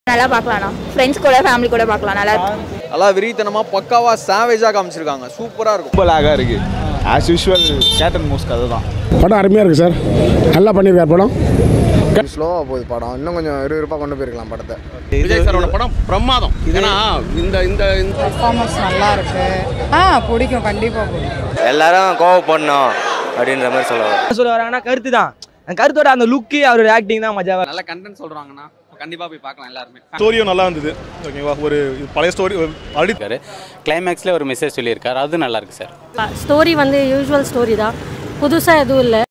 நல்லா பார்க்கலாம்ண்ணா ஃப்ரெண்ட்ஸ் கூட ஃபேமிலி கூட பார்க்கலாம் நல்லா இருக்கும் நல்லா விரித்தனமாக பக்காவாக சாவேஜாக காமிச்சிருக்காங்க சூப்பராக இருக்கும் ரொம்ப லாகாக இருக்குது ஆஸ் யூஷுவல் கேட்டன் மூஸ் கதை தான் படம் அருமையாக இருக்குது சார் நல்லா பண்ணியிருக்கார் படம் ஸ்லோவாக போகுது படம் இன்னும் கொஞ்சம் விறுவிறுப்பாக கொண்டு போயிருக்கலாம் படத்தை விஜய் சாரோட படம் பிரமாதம் ஏன்னா இந்த இந்த இந்த பர்ஃபார்மன்ஸ் நல்லா இருக்கு ஆ பிடிக்கும் கண்டிப்பாக பிடிக்கும் எல்லாரும் கோவப்படணும் அப்படின்ற மாதிரி சொல்லுவாங்க சொல்ல வராங்கன்னா கருத்து தான் அந்த கருத்தோட அந்த லுக்கு அவரோட ஆக்டிங் தான் மஜாவா நல்ல கண்டென்ட் சொல்றாங்கன்னா கண்டிப்பா போய் பார்க்கலாம் எல்லாருமே ஸ்டோரியும் நல்லா இருந்தது ஓகேவா ஒரு பழைய ஸ்டோரி ஆல்ரெடி கிளைமேக்ஸ்ல ஒரு மெசேஜ் சொல்லியிருக்காரு அது நல்லா இருக்கு சார் ஸ்டோரி வந்து யூஸ்வல் ஸ்டோரி தான் புதுசாக எதுவும் இல்லை